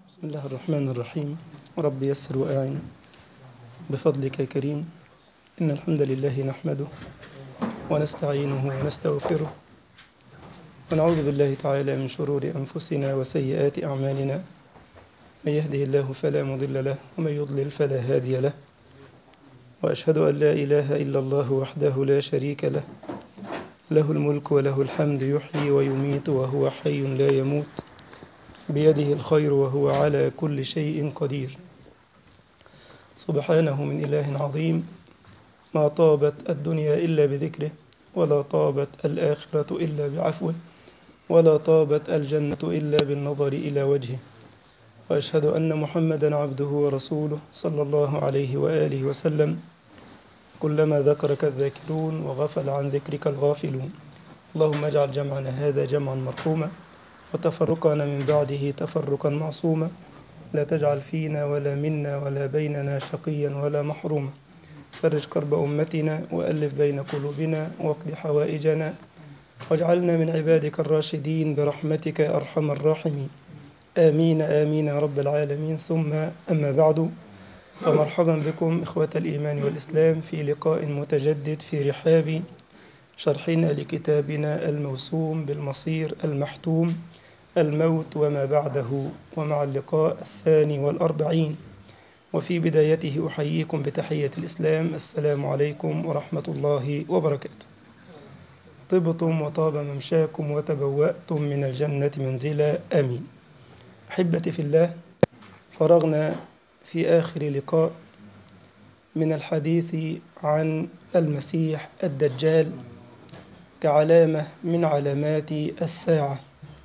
بسم الله الرحمن الرحيم رب يسر وأعن بفضلك يا كريم إن الحمد لله نحمده ونستعينه ونستغفره ونعوذ بالله تعالى من شرور أنفسنا وسيئات أعمالنا من يهده الله فلا مضل له ومن يضلل فلا هادي له وأشهد أن لا إله إلا الله وحده لا شريك له له الملك وله الحمد يحيي ويميت وهو حي لا يموت بيده الخير وهو على كل شيء قدير سبحانه من إله عظيم ما طابت الدنيا إلا بذكره ولا طابت الآخرة إلا بعفوه ولا طابت الجنة إلا بالنظر إلى وجهه وأشهد أن محمدا عبده ورسوله صلى الله عليه وآله وسلم كلما ذكرك الذاكرون وغفل عن ذكرك الغافلون اللهم اجعل جمعنا هذا جمعا مرحوما وتفرقنا من بعده تفرقا معصوما لا تجعل فينا ولا منا ولا بيننا شقيا ولا محروما فرج كرب أمتنا وألف بين قلوبنا واقض حوائجنا واجعلنا من عبادك الراشدين برحمتك يا أرحم الراحمين آمين آمين يا رب العالمين ثم أما بعد فمرحبا بكم إخوة الإيمان والإسلام في لقاء متجدد في رحاب شرحنا لكتابنا الموسوم بالمصير المحتوم الموت وما بعده ومع اللقاء الثاني والأربعين وفي بدايته أحييكم بتحية الإسلام السلام عليكم ورحمة الله وبركاته طبتم وطاب ممشاكم وتبوأتم من الجنة منزلا آمين أحبتي في الله فرغنا في آخر لقاء من الحديث عن المسيح الدجال كعلامة من علامات الساعة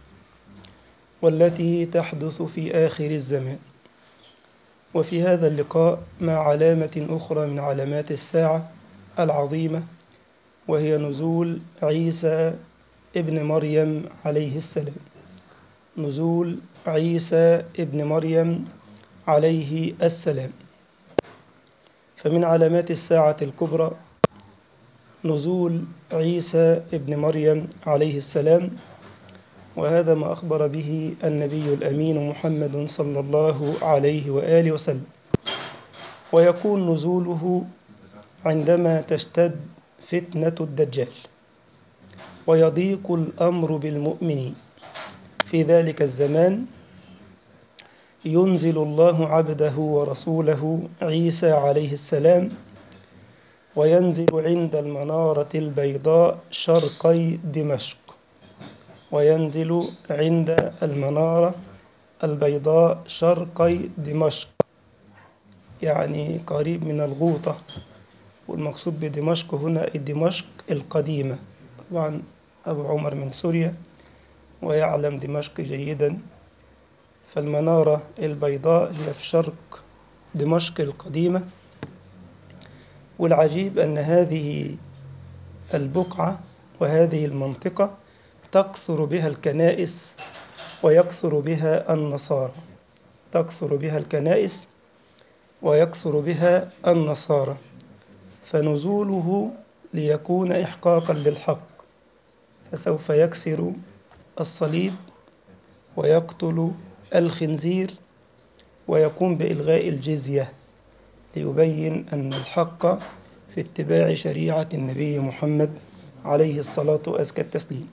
والتي تحدث في آخر الزمان وفي هذا اللقاء مع علامة أخرى من علامات الساعة العظيمة وهي نزول عيسى ابن مريم عليه السلام نزول عيسى ابن مريم عليه السلام فمن علامات الساعة الكبرى نزول عيسى ابن مريم عليه السلام وهذا ما أخبر به النبي الأمين محمد صلى الله عليه وآله وسلم ويكون نزوله عندما تشتد فتنة الدجال ويضيق الأمر بالمؤمنين في ذلك الزمان ينزل الله عبده ورسوله عيسى عليه السلام وينزل عند المنارة البيضاء شرقي دمشق وينزل عند المنارة البيضاء شرقي دمشق يعني قريب من الغوطة والمقصود بدمشق هنا دمشق القديمة طبعا أبو عمر من سوريا ويعلم دمشق جيدا فالمنارة البيضاء هي في شرق دمشق القديمة والعجيب أن هذه البقعة وهذه المنطقة تكثر بها الكنائس ويكثر بها النصارى تكثر بها الكنائس ويكثر بها النصارى فنزوله ليكون إحقاقا للحق فسوف يكسر الصليب ويقتل الخنزير ويقوم بإلغاء الجزية ليبين أن الحق في اتباع شريعة النبي محمد عليه الصلاة وأزكى التسليم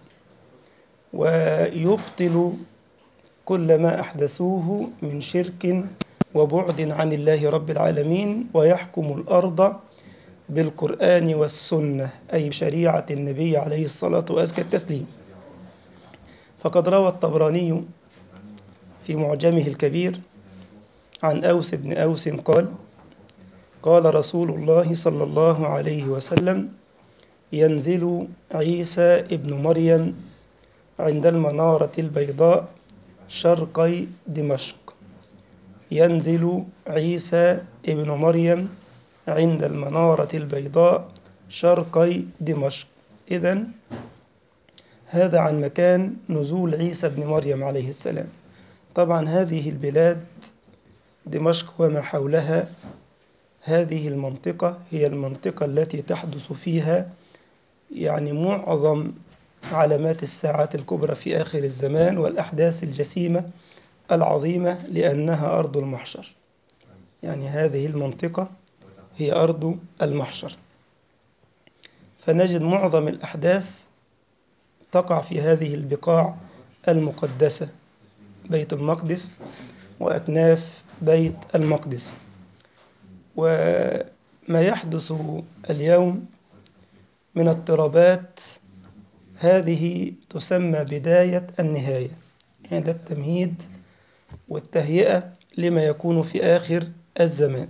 ويبطل كل ما أحدثوه من شرك وبعد عن الله رب العالمين ويحكم الأرض بالقرآن والسنة أي شريعة النبي عليه الصلاة وأزكى التسليم فقد روى الطبراني في معجمه الكبير عن أوس بن أوس قال قال رسول الله صلى الله عليه وسلم ينزل عيسى ابن مريم عند المنارة البيضاء شرقي دمشق ينزل عيسى ابن مريم عند المنارة البيضاء شرقي دمشق إذا هذا عن مكان نزول عيسى ابن مريم عليه السلام طبعا هذه البلاد دمشق وما حولها هذه المنطقة هي المنطقة التي تحدث فيها يعني معظم علامات الساعات الكبرى في آخر الزمان والأحداث الجسيمة العظيمة لأنها أرض المحشر يعني هذه المنطقة هي أرض المحشر فنجد معظم الأحداث تقع في هذه البقاع المقدسة بيت المقدس وأكناف بيت المقدس وما يحدث اليوم من اضطرابات هذه تسمى بداية النهاية هذا التمهيد والتهيئة لما يكون في آخر الزمان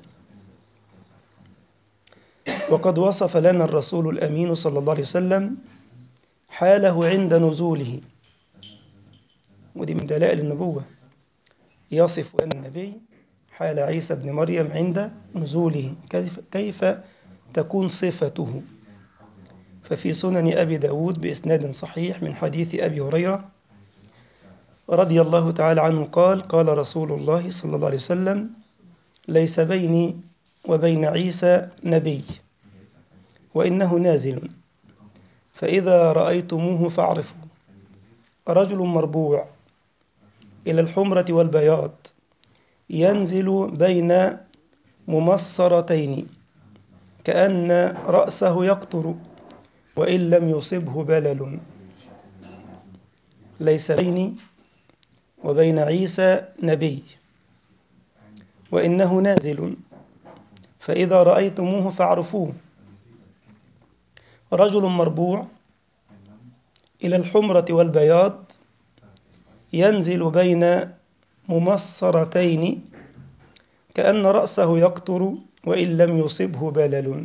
وقد وصف لنا الرسول الأمين صلى الله عليه وسلم حاله عند نزوله ودي من دلائل النبوة يصف النبي حال عيسى بن مريم عند نزوله كيف, كيف تكون صفته ففي سنن أبي داود بإسناد صحيح من حديث أبي هريرة رضي الله تعالى عنه قال قال رسول الله صلى الله عليه وسلم ليس بيني وبين عيسى نبي وإنه نازل فإذا رأيتموه فاعرفوا رجل مربوع إلى الحمرة والبياض ينزل بين ممصرتين كأن رأسه يقطر وإن لم يصبه بلل ليس بيني وبين عيسى نبي وإنه نازل فإذا رأيتموه فاعرفوه رجل مربوع إلى الحمرة والبياض ينزل بين ممصرتين كأن رأسه يقطر وإن لم يصبه بلل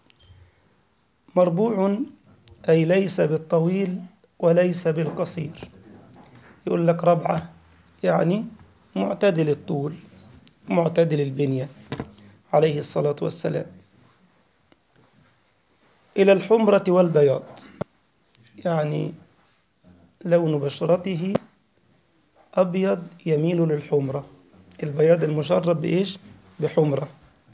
مربوع أي ليس بالطويل وليس بالقصير يقول لك ربعة يعني معتدل الطول معتدل البنية عليه الصلاة والسلام إلى الحمرة والبياض يعني لون بشرته أبيض يميل للحمرة البياض المشرب بإيش؟ بحمرة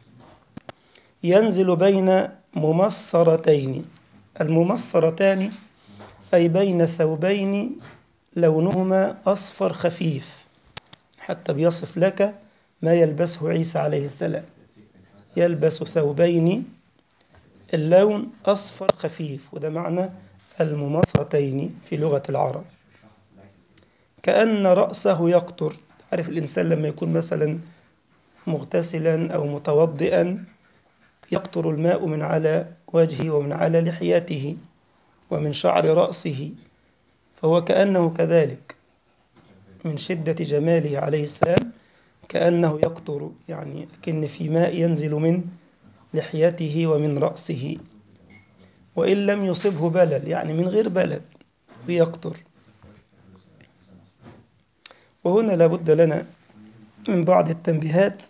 ينزل بين ممصرتين الممصرتان أي بين ثوبين لونهما أصفر خفيف حتى بيصف لك ما يلبسه عيسى عليه السلام يلبس ثوبين اللون أصفر خفيف وده معنى الممصرتين في لغة العرب كأن رأسه يقطر تعرف الإنسان لما يكون مثلا مغتسلا أو متوضئا يقطر الماء من على وجهه ومن على لحيته ومن شعر رأسه فهو كأنه كذلك من شدة جماله عليه السلام كأنه يقطر يعني كأن في ماء ينزل من لحيته ومن رأسه وإن لم يصبه بلل يعني من غير بلل ويقطر وهنا لابد لنا من بعض التنبيهات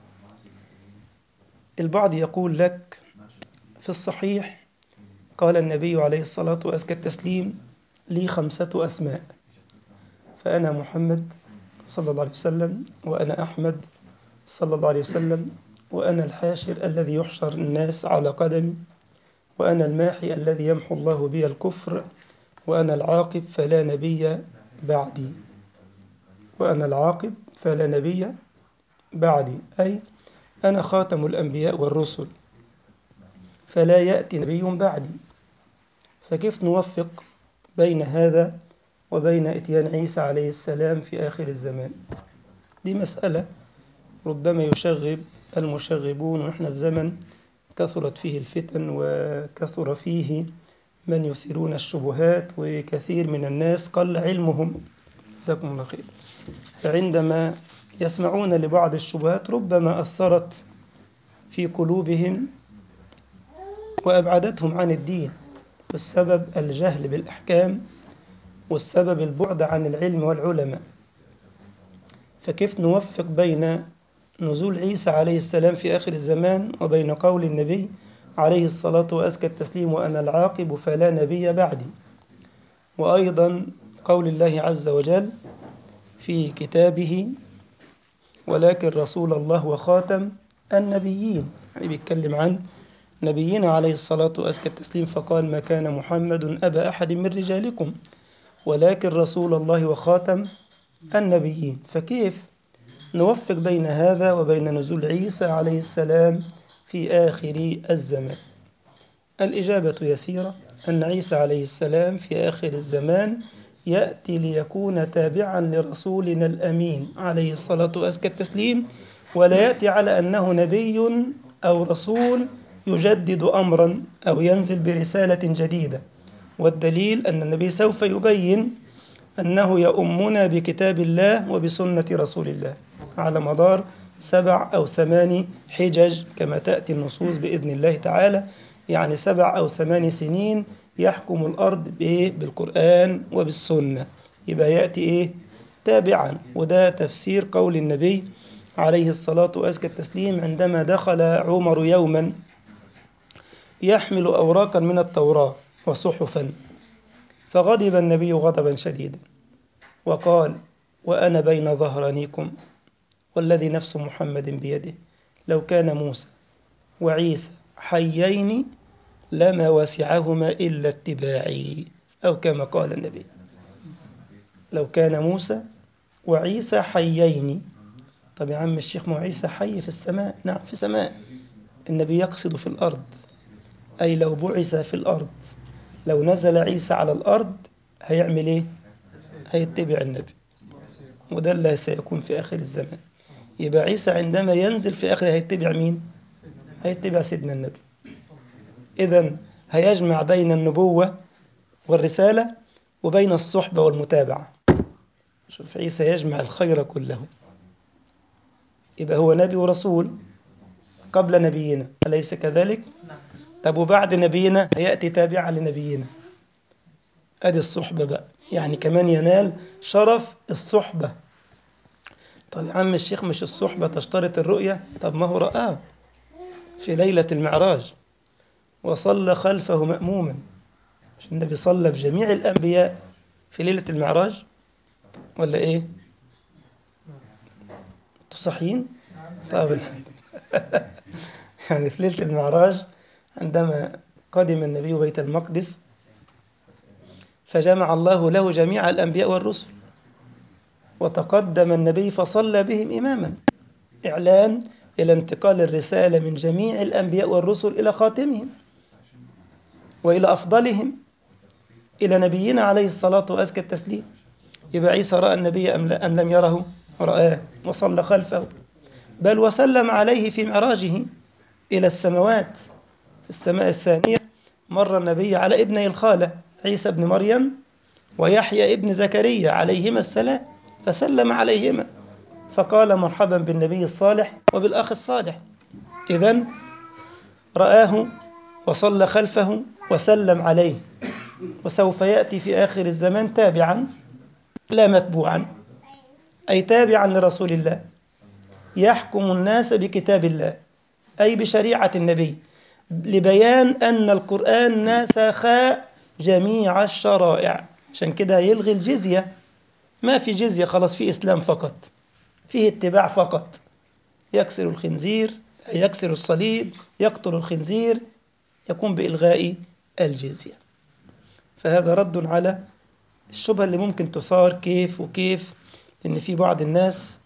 البعض يقول لك في الصحيح قال النبي عليه الصلاة وأزكى التسليم لي خمسة أسماء فأنا محمد صلى الله عليه وسلم وأنا أحمد صلى الله عليه وسلم وأنا الحاشر الذي يحشر الناس على قدمي وأنا الماحي الذي يمحو الله بي الكفر وأنا العاقب فلا نبي بعدي وأنا العاقب فلا نبي بعدي أي أنا خاتم الأنبياء والرسل فلا يأتي نبي بعدي فكيف نوفق بين هذا وبين إتيان عيسى عليه السلام في آخر الزمان دي مسألة ربما يشغب المشغبون ونحن في زمن كثرت فيه الفتن وكثر فيه من يثيرون الشبهات وكثير من الناس قل علمهم جزاكم الله خير فعندما يسمعون لبعض الشبهات ربما أثرت في قلوبهم وأبعدتهم عن الدين والسبب الجهل بالأحكام والسبب البعد عن العلم والعلماء فكيف نوفق بين نزول عيسى عليه السلام في آخر الزمان وبين قول النبي عليه الصلاة وأزكى التسليم وأنا العاقب فلا نبي بعدي وأيضا قول الله عز وجل في كتابه ولكن رسول الله وخاتم النبيين يعني بيتكلم عن نبينا عليه الصلاة وأزكى التسليم فقال ما كان محمد أبا أحد من رجالكم ولكن رسول الله وخاتم النبيين فكيف نوفق بين هذا وبين نزول عيسى عليه السلام في آخر الزمان الإجابة يسيرة أن عيسى عليه السلام في آخر الزمان يأتي ليكون تابعا لرسولنا الأمين عليه الصلاة وأزكى التسليم ولا يأتي على أنه نبي أو رسول يجدد أمرا أو ينزل برسالة جديدة والدليل أن النبي سوف يبين أنه يؤمنا بكتاب الله وبسنة رسول الله على مدار سبع أو ثمان حجج كما تأتي النصوص بإذن الله تعالى يعني سبع أو ثمان سنين يحكم الأرض بإيه؟ بالقرآن وبالسنة يبقى يأتي إيه؟ تابعا وده تفسير قول النبي عليه الصلاة وأزكى التسليم عندما دخل عمر يوما يحمل أوراقا من التوراة وصحفا فغضب النبي غضبا شديدا وقال وأنا بين ظهرانيكم والذي نفس محمد بيده لو كان موسى وعيسى حيين لما وسعهما إلا اتباعي أو كما قال النبي لو كان موسى وعيسى حيين طب يا عم الشيخ ما عيسى حي في السماء نعم في السماء النبي يقصد في الأرض أي لو بعث في الأرض لو نزل عيسى على الأرض هيعمل إيه هيتبع النبي وده اللي سيكون في آخر الزمان يبقى عيسى عندما ينزل في آخر هيتبع مين هيتبع سيدنا النبي إذا هيجمع بين النبوة والرسالة وبين الصحبة والمتابعة شوف عيسى يجمع الخير كله يبقى هو نبي ورسول قبل نبينا أليس كذلك؟ طب وبعد نبينا هيأتي تابعا لنبينا أدي الصحبة بقى يعني كمان ينال شرف الصحبة طب يا عم الشيخ مش الصحبة تشترط الرؤية طب ما هو رآه في ليلة المعراج وصلى خلفه مأموما مش النبي صلى بجميع الأنبياء في ليلة المعراج ولا إيه صحيين طيب الحمد يعني في ليلة المعراج عندما قدم النبي بيت المقدس فجمع الله له جميع الأنبياء والرسل وتقدم النبي فصلى بهم إماما إعلان إلى انتقال الرسالة من جميع الأنبياء والرسل إلى خاتمهم وإلى أفضلهم إلى نبينا عليه الصلاة وأزكى التسليم يبقى عيسى رأى النبي أم, لا أم لم يره رآه وصلى خلفه بل وسلم عليه في معراجه إلى السماوات في السماء الثانية مر النبي على ابني الخالة عيسى بن مريم ويحيى ابن زكريا عليهما السلام فسلم عليهما فقال مرحبا بالنبي الصالح وبالأخ الصالح إذا رآه وصلى خلفه وسلم عليه وسوف يأتي في آخر الزمان تابعا لا متبوعا أي تابعا لرسول الله يحكم الناس بكتاب الله أي بشريعة النبي لبيان أن القرآن نسخ جميع الشرائع عشان كده يلغي الجزية ما في جزية خلاص في إسلام فقط فيه اتباع فقط يكسر الخنزير يكسر الصليب يقتل الخنزير يقوم بإلغاء الجزية فهذا رد على الشبهة اللي ممكن تثار كيف وكيف لأن في بعض الناس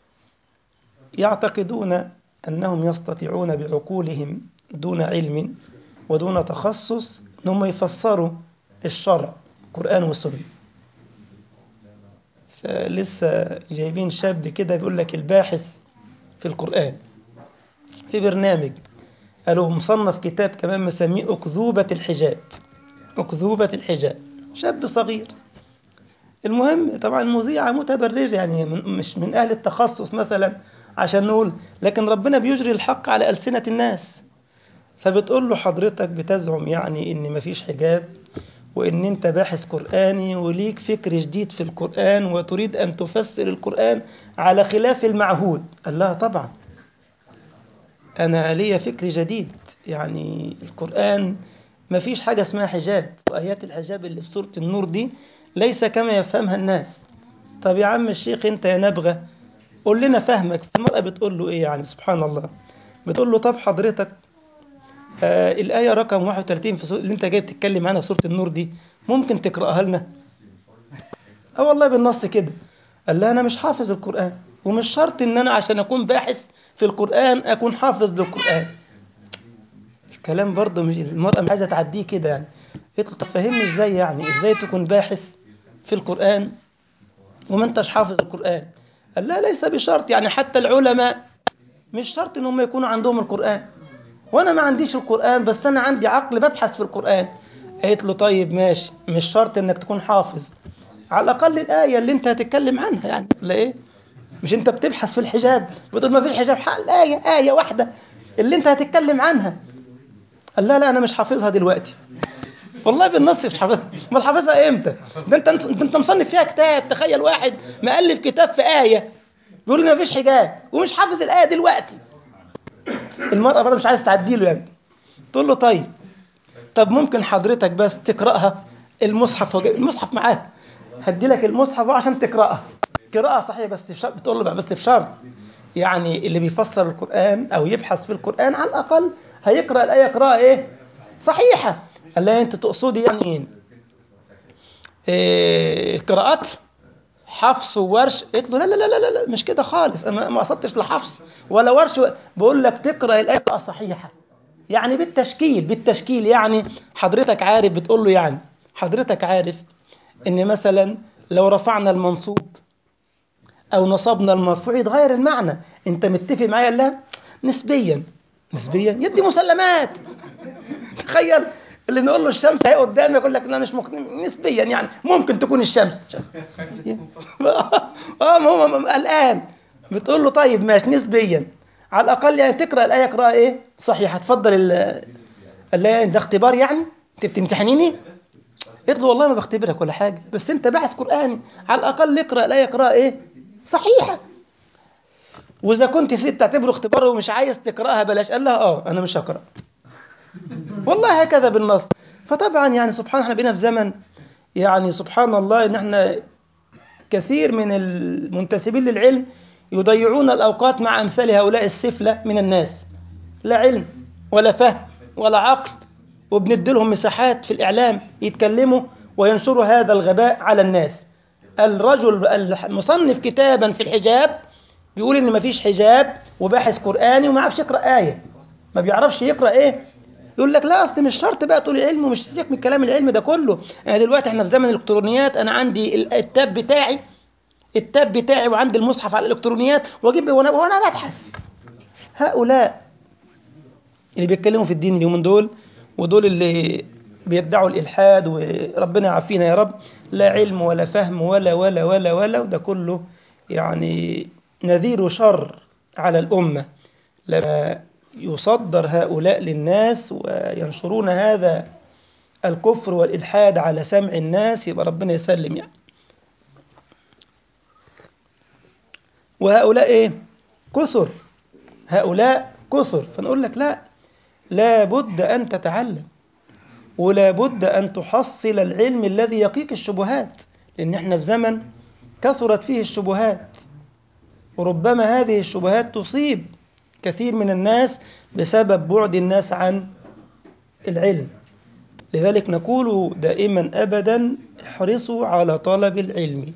يعتقدون أنهم يستطيعون بعقولهم دون علم ودون تخصص أنهم يفسروا الشرع قرآن وسنة فلسه جايبين شاب كده بيقول لك الباحث في القرآن في برنامج قالوا مصنف كتاب كمان مسميه أكذوبة الحجاب أكذوبة الحجاب شاب صغير المهم طبعا المذيعة متبرجة يعني من مش من أهل التخصص مثلا عشان نقول لكن ربنا بيجري الحق على ألسنة الناس فبتقول له حضرتك بتزعم يعني إن مفيش حجاب وإن أنت باحث قرآني وليك فكر جديد في القرآن وتريد أن تفسر القرآن على خلاف المعهود قال لها طبعا أنا لي فكر جديد يعني القرآن ما فيش حاجة اسمها حجاب وآيات الحجاب اللي في سورة النور دي ليس كما يفهمها الناس طب يا عم الشيخ أنت يا نبغة قول لنا فهمك المرأة بتقول له إيه يعني سبحان الله بتقول له طب حضرتك آه الآية رقم 31 في سورة اللي أنت جاي بتتكلم عنها في سورة النور دي ممكن تقرأها لنا؟ اه والله بالنص كده قال لها أنا مش حافظ القرآن ومش شرط إن أنا عشان أكون باحث في القرآن أكون حافظ للقرآن الكلام برضه مش المرأة مش عايزة تعديه كده يعني قلت له طب فهمني إزاي يعني إزاي تكون باحث في القرآن وما أنتش حافظ القرآن قال لا ليس بشرط يعني حتى العلماء مش شرط إن هم يكونوا عندهم القرآن وأنا ما عنديش القرآن بس أنا عندي عقل ببحث في القرآن قالت له طيب ماشي مش شرط إنك تكون حافظ على الأقل الآية اللي أنت هتتكلم عنها يعني ولا إيه مش أنت بتبحث في الحجاب بتقول ما فيش حجاب حق آية آية واحدة اللي أنت هتتكلم عنها قال لا لا أنا مش حافظها دلوقتي والله بالنص مش حافظها امال حافظها امتى ده انت انت انت مصنف فيها كتاب تخيل واحد مؤلف كتاب في آية بيقول لي مفيش حجاب ومش حافظ الآية دلوقتي المرأة برضه مش عايز تعدي له يعني تقول له طيب طب ممكن حضرتك بس تقرأها المصحف وجاي المصحف معاك هدي لك المصحف عشان تقرأها قراءة صحيحة بس في شرط بتقول له بس بشرط يعني اللي بيفسر القرآن أو يبحث في القرآن على الأقل هيقرأ الآية قراءة إيه؟ صحيحة قال لها أنت تقصدي يعني إيه؟ إيه القراءات حفص وورش قلت له لا لا لا لا لا مش كده خالص انا ما قصدتش لا حفص ولا ورش بقول لك تقرا الايه قراءه صحيحه يعني بالتشكيل بالتشكيل يعني حضرتك عارف بتقول له يعني حضرتك عارف ان مثلا لو رفعنا المنصوب او نصبنا المرفوع يتغير المعنى انت متفق معايا لا نسبيا نسبيا يدي مسلمات تخيل اللي نقول له الشمس هي قدامي يقول لك لا مش مقنع نسبيا يعني ممكن تكون الشمس اه ما هو الان بتقول له طيب ماشي نسبيا على الاقل يعني تقرا الايه قراءه ايه صحيحه تفضل الايه ده اختبار يعني انت بتمتحنيني قلت له والله ما بختبرك ولا حاجه بس انت باحث قراني على الاقل اقرا الايه قراءه ايه صحيحه واذا كنت ست تعتبره اختبار ومش عايز تقراها بلاش قال لها اه انا مش هقرا والله هكذا بالنص فطبعا يعني سبحان احنا بقينا في زمن يعني سبحان الله ان احنا كثير من المنتسبين للعلم يضيعون الاوقات مع امثال هؤلاء السفله من الناس لا علم ولا فهم ولا عقل وبندي لهم مساحات في الاعلام يتكلموا وينشروا هذا الغباء على الناس الرجل المصنف كتابا في الحجاب بيقول ان مفيش حجاب وباحث قراني وما يعرفش يقرا ايه ما بيعرفش يقرا ايه يقول لك لا اصل مش شرط بقى تقول علم ومش تسيبك من الكلام العلم ده كله انا دلوقتي احنا في زمن الالكترونيات انا عندي التاب بتاعي التاب بتاعي وعندي المصحف على الالكترونيات واجيب وانا وانا ببحث هؤلاء اللي بيتكلموا في الدين اليومين دول ودول اللي بيدعوا الالحاد وربنا يعافينا يا رب لا علم ولا فهم ولا ولا ولا ولا وده كله يعني نذير شر على الامه لما يصدر هؤلاء للناس وينشرون هذا الكفر والإلحاد على سمع الناس يبقى ربنا يسلم يعني وهؤلاء إيه؟ كثر هؤلاء كثر فنقول لك لا لا بد أن تتعلم ولا بد أن تحصل العلم الذي يقيك الشبهات لأن احنا في زمن كثرت فيه الشبهات وربما هذه الشبهات تصيب كثير من الناس بسبب بعد الناس عن العلم لذلك نقول دائما ابدا احرصوا على طلب العلم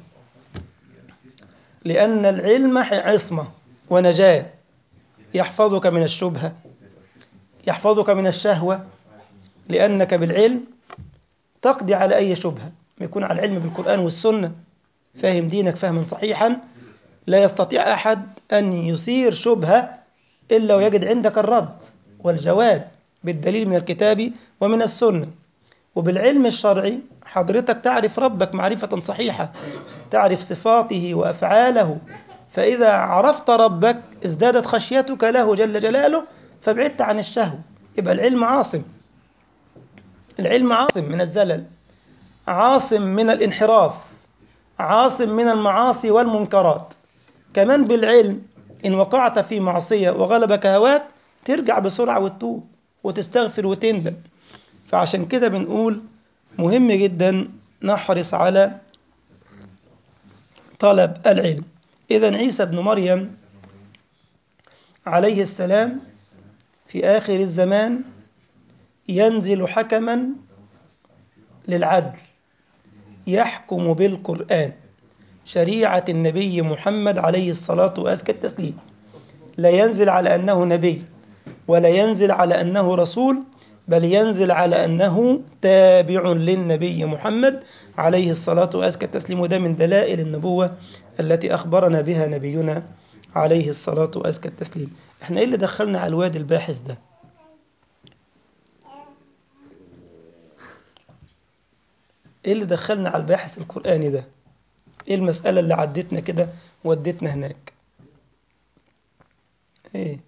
لان العلم عصمه ونجاه يحفظك من الشبهه يحفظك من الشهوه لانك بالعلم تقضي على اي شبهه يكون على العلم بالقران والسنه فاهم دينك فهما صحيحا لا يستطيع احد ان يثير شبهه إلا ويجد عندك الرد والجواب بالدليل من الكتاب ومن السنة وبالعلم الشرعي حضرتك تعرف ربك معرفة صحيحة تعرف صفاته وأفعاله فإذا عرفت ربك ازدادت خشيتك له جل جلاله فبعدت عن الشهوة يبقى العلم عاصم العلم عاصم من الزلل عاصم من الانحراف عاصم من المعاصي والمنكرات كمان بالعلم إن وقعت في معصية وغلبك هواك ترجع بسرعة وتتوب وتستغفر وتندم فعشان كده بنقول مهم جدا نحرص على طلب العلم إذا عيسى بن مريم عليه السلام في آخر الزمان ينزل حكما للعدل يحكم بالقرآن شريعة النبي محمد عليه الصلاة وأزكى التسليم لا ينزل على أنه نبي ولا ينزل على أنه رسول بل ينزل على أنه تابع للنبي محمد عليه الصلاة وأزكى التسليم وده من دلائل النبوة التي أخبرنا بها نبينا عليه الصلاة وأزكى التسليم احنا ايه اللي دخلنا على الواد الباحث ده ايه اللي دخلنا على الباحث القرآني ده ايه المسألة اللي عدتنا كده ودتنا هناك ايه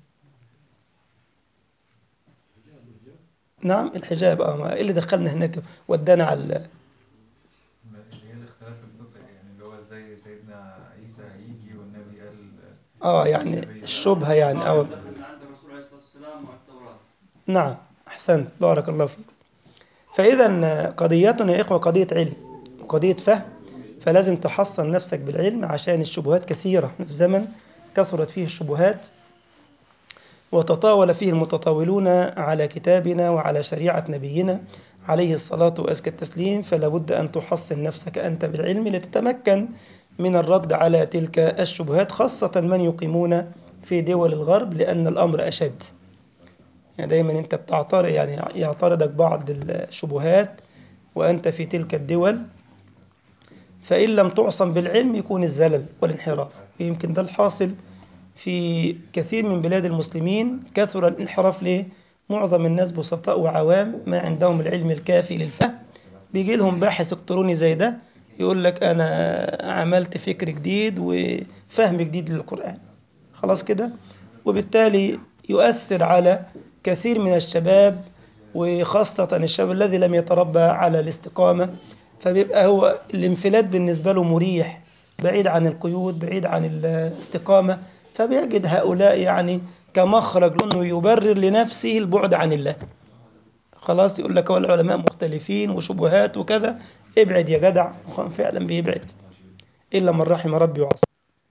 نعم الحجاب اه ما ايه اللي دخلنا هناك ودانا على اللي هي الاختلاف الفقهي يعني اللي هو ازاي سيدنا عيسى هيجي والنبي قال اه يعني الشبهة يعني او دخل من عند الرسول عليه الصلاة والسلام والتوراة نعم أحسنت بارك الله فيك فإذا قضيتنا يا إخوة قضية علم وقضية فهم فلازم تحصن نفسك بالعلم عشان الشبهات كثيرة إحنا في زمن كثرت فيه الشبهات وتطاول فيه المتطاولون على كتابنا وعلى شريعة نبينا عليه الصلاة وأزكى التسليم فلا بد أن تحصن نفسك أنت بالعلم لتتمكن من الرد على تلك الشبهات خاصة من يقيمون في دول الغرب لأن الأمر أشد يعني دايما أنت بتعترض يعني يعترضك بعض الشبهات وأنت في تلك الدول فإن لم تعصم بالعلم يكون الزلل والانحراف يمكن ده الحاصل في كثير من بلاد المسلمين كثر الانحراف ليه؟ معظم الناس بسطاء وعوام ما عندهم العلم الكافي للفهم بيجي لهم باحث الكتروني زي ده يقول لك أنا عملت فكر جديد وفهم جديد للقرآن خلاص كده وبالتالي يؤثر على كثير من الشباب وخاصة الشباب الذي لم يتربى على الاستقامة فبيبقى هو الانفلات بالنسبة له مريح بعيد عن القيود بعيد عن الاستقامة فبيجد هؤلاء يعني كمخرج لأنه يبرر لنفسه البعد عن الله خلاص يقول لك هو العلماء مختلفين وشبهات وكذا ابعد يا جدع فعلا بيبعد إلا من رحم ربي وعصى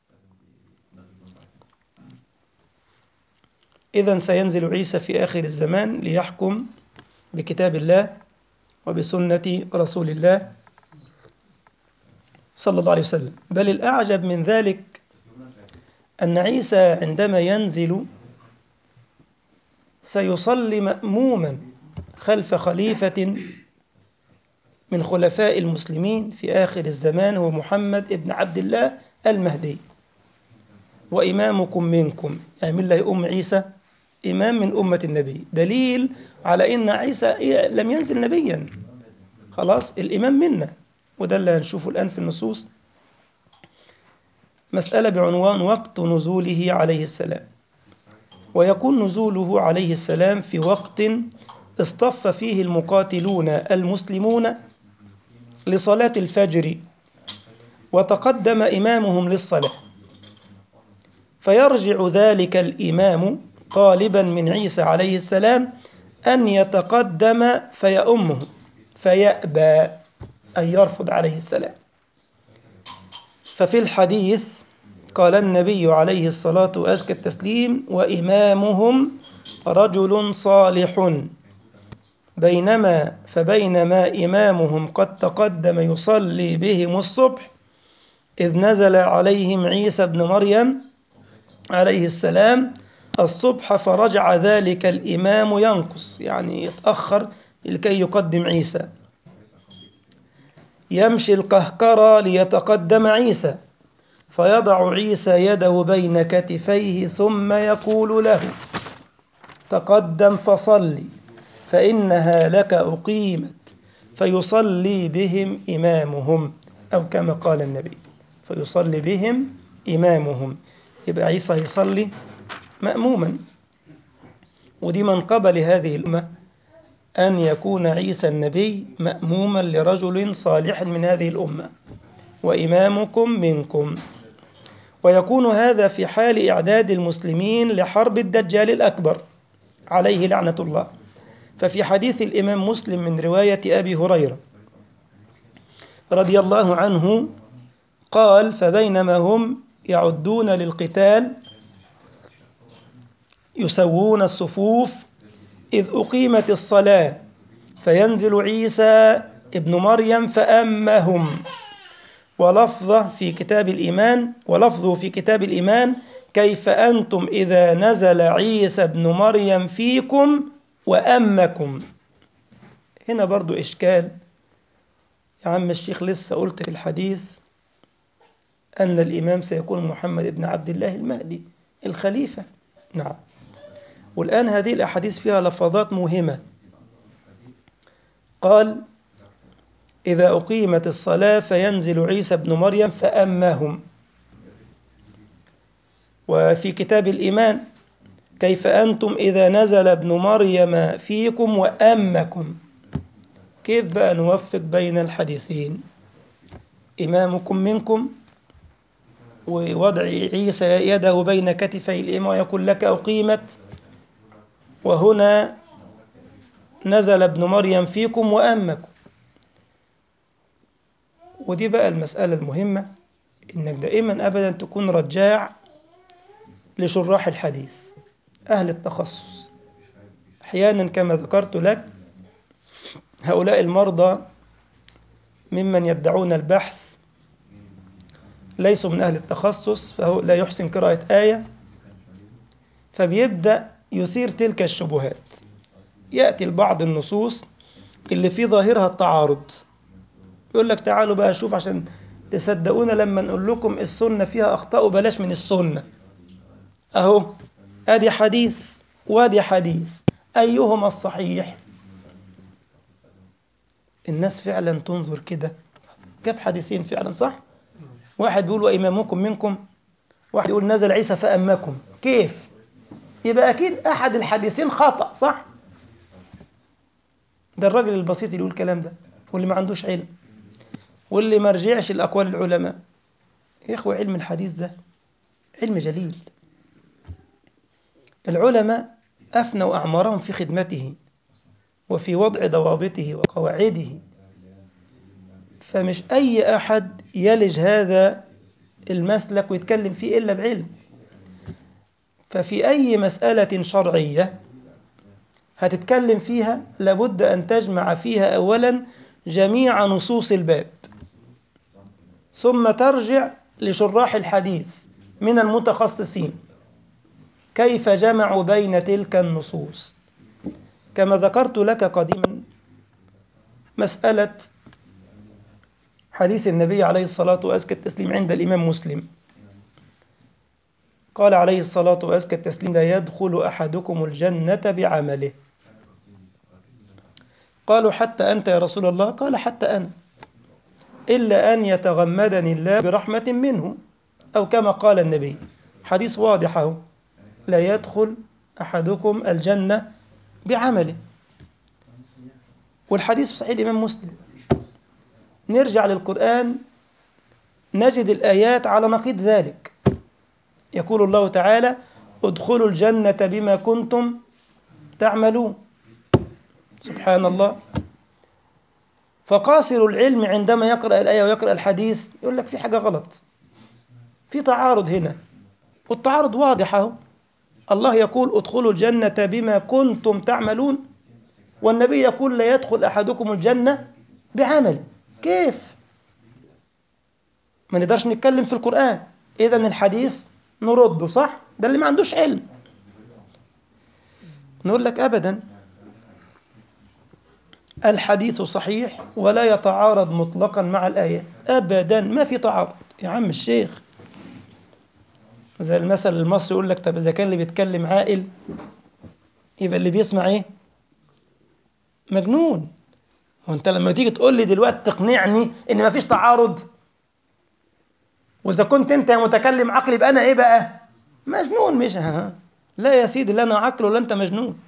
إذا سينزل عيسى في آخر الزمان ليحكم بكتاب الله وبسنة رسول الله صلى الله عليه وسلم بل الأعجب من ذلك أن عيسى عندما ينزل سيصلي مأموما خلف خليفة من خلفاء المسلمين في آخر الزمان هو محمد ابن عبد الله المهدي وإمامكم منكم يعني من لا أم عيسى إمام من أمة النبي دليل على إن عيسى لم ينزل نبيا خلاص الإمام منا وده اللي هنشوفه الآن في النصوص مسألة بعنوان وقت نزوله عليه السلام ويكون نزوله عليه السلام في وقت اصطف فيه المقاتلون المسلمون لصلاة الفجر وتقدم إمامهم للصلاة فيرجع ذلك الإمام طالبا من عيسى عليه السلام أن يتقدم فيأمه فيأبى أن يرفض عليه السلام ففي الحديث قال النبي عليه الصلاة وأزكى التسليم وإمامهم رجل صالح بينما فبينما إمامهم قد تقدم يصلي بهم الصبح إذ نزل عليهم عيسى بن مريم عليه السلام الصبح فرجع ذلك الإمام ينقص يعني يتأخر لكي يقدم عيسى يمشي القهقرى ليتقدم عيسى فيضع عيسى يده بين كتفيه ثم يقول له تقدم فصلي فإنها لك أقيمت فيصلي بهم إمامهم أو كما قال النبي فيصلي بهم إمامهم يبقى عيسى يصلي مأموما ودي منقبة لهذه الأمة أن يكون عيسى النبي مأموما لرجل صالح من هذه الأمة وإمامكم منكم ويكون هذا في حال إعداد المسلمين لحرب الدجال الأكبر عليه لعنة الله ففي حديث الإمام مسلم من رواية أبي هريرة رضي الله عنه قال فبينما هم يعدون للقتال يسوون الصفوف إذ أقيمت الصلاة فينزل عيسى ابن مريم فأمهم ولفظه في كتاب الإيمان ولفظه في كتاب الإيمان كيف أنتم إذا نزل عيسى ابن مريم فيكم وأمكم هنا برضو إشكال يا عم الشيخ لسه قلت في الحديث أن الإمام سيكون محمد بن عبد الله المهدي الخليفة نعم والآن هذه الأحاديث فيها لفظات مهمة قال إذا أقيمت الصلاة فينزل عيسى بن مريم فأمهم وفي كتاب الإيمان كيف أنتم إذا نزل ابن مريم فيكم وأمكم كيف بقى نوفق بين الحديثين إمامكم منكم ووضع عيسى يده بين كتفي الإمام ويقول لك أقيمت وهنا نزل ابن مريم فيكم وأمكم ودي بقى المسألة المهمة إنك دائما أبدا تكون رجاع لشراح الحديث أهل التخصص أحيانا كما ذكرت لك هؤلاء المرضى ممن يدعون البحث ليسوا من أهل التخصص فهو لا يحسن قراءة آية فبيبدأ يثير تلك الشبهات يأتي البعض النصوص اللي في ظاهرها التعارض يقول لك تعالوا بقى شوف عشان تصدقونا لما نقول لكم السنة فيها أخطاء وبلاش من السنة أهو أدي حديث وادي حديث أيهما الصحيح الناس فعلا تنظر كده كيف حديثين فعلا صح واحد بيقول وإمامكم منكم واحد يقول نزل عيسى فأمكم كيف يبقى أكيد أحد الحديثين خطأ صح ده الراجل البسيط اللي يقول الكلام ده واللي ما عندوش علم واللي ما رجعش لأقوال العلماء يا إخوة علم الحديث ده علم جليل العلماء أفنوا أعمارهم في خدمته وفي وضع ضوابطه وقواعده فمش أي أحد يلج هذا المسلك ويتكلم فيه إلا بعلم ففي أي مسألة شرعية هتتكلم فيها لابد أن تجمع فيها أولا جميع نصوص الباب ثم ترجع لشراح الحديث من المتخصصين كيف جمعوا بين تلك النصوص كما ذكرت لك قديما مسألة حديث النبي عليه الصلاة وأزكى التسليم عند الإمام مسلم قال عليه الصلاة وأزكى التسليم لا يدخل أحدكم الجنة بعمله قالوا حتى أنت يا رسول الله قال حتى أنا إلا أن يتغمدني الله برحمة منه أو كما قال النبي حديث واضح أهو لا يدخل أحدكم الجنة بعمله والحديث في صحيح الإمام مسلم نرجع للقرآن نجد الآيات على نقيض ذلك يقول الله تعالى ادخلوا الجنة بما كنتم تعملون سبحان الله فقاصر العلم عندما يقرأ الآية ويقرأ الحديث يقول لك في حاجة غلط في تعارض هنا والتعارض واضح اهو الله يقول ادخلوا الجنة بما كنتم تعملون والنبي يقول لا يدخل أحدكم الجنة بعمل كيف ما نقدرش نتكلم في القرآن إذا الحديث نرده صح ده اللي ما عندوش علم نقول لك أبدا الحديث صحيح ولا يتعارض مطلقا مع الآية أبدا ما في تعارض يا عم الشيخ زي المثل المصري يقول لك طب إذا كان اللي بيتكلم عاقل يبقى اللي بيسمع إيه مجنون وانت لما تيجي تقول لي دلوقتي تقنعني ان مفيش تعارض واذا كنت انت يا متكلم عقل يبقى انا ايه بقى مجنون مش ها لا يا سيدي لا انا عقل ولا انت مجنون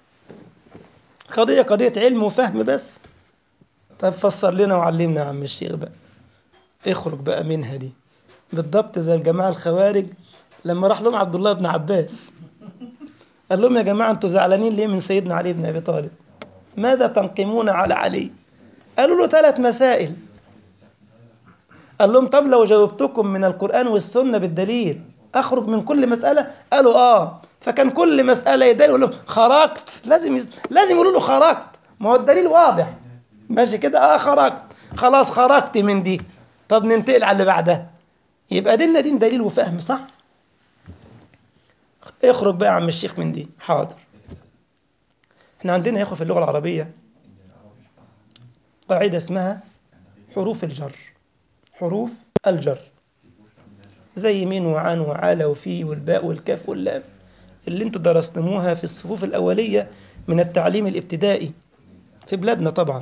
قضيه قضيه علم وفهم بس طب فسر لنا وعلمنا يا عم الشيخ بقى اخرج بقى منها دي بالضبط زي الجماعه الخوارج لما راح لهم عبد الله بن عباس قال لهم يا جماعه انتوا زعلانين ليه من سيدنا علي بن ابي طالب ماذا تنقمون على علي قالوا له ثلاث مسائل قال لهم طب لو جاوبتكم من القرآن والسنة بالدليل أخرج من كل مسألة قالوا آه فكان كل مسألة يدل يقول له خرجت لازم يز... لازم يقولوا له خرجت ما هو الدليل واضح ماشي كده آه خرجت خلاص خرجت من دي طب ننتقل على اللي بعدها يبقى ديننا دين دليل وفهم صح اخرج بقى يا عم الشيخ من دي حاضر احنا عندنا يا اخوة في اللغة العربية قاعدة اسمها حروف الجر حروف الجر زي من وعن وعلى وفي والباء والكاف واللام اللي انتوا درستموها في الصفوف الأولية من التعليم الابتدائي في بلادنا طبعا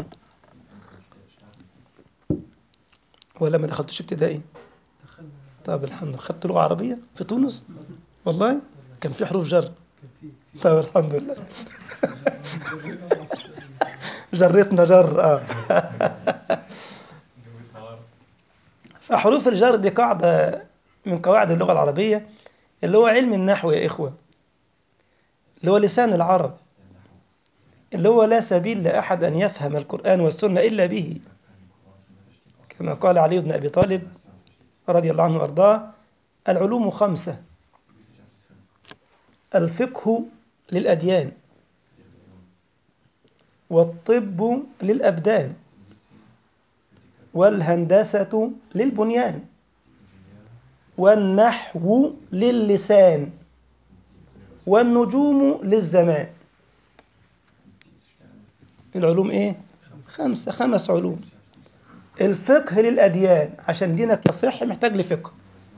ولا ما دخلتوش ابتدائي طب الحمد لله خدت لغة عربية في تونس والله كان في حروف جر طب الحمد لله جرتنا جر اه فحروف الجر دي قاعدة من قواعد اللغة العربية اللي هو علم النحو يا إخوة اللي هو لسان العرب اللي هو لا سبيل لأحد أن يفهم القرآن والسنة إلا به كما قال علي بن أبي طالب رضي الله عنه وأرضاه العلوم خمسة الفقه للأديان والطب للأبدان والهندسة للبنيان والنحو للسان والنجوم للزمان العلوم ايه خمسة خمس علوم الفقه للأديان عشان دينك يصح محتاج لفقه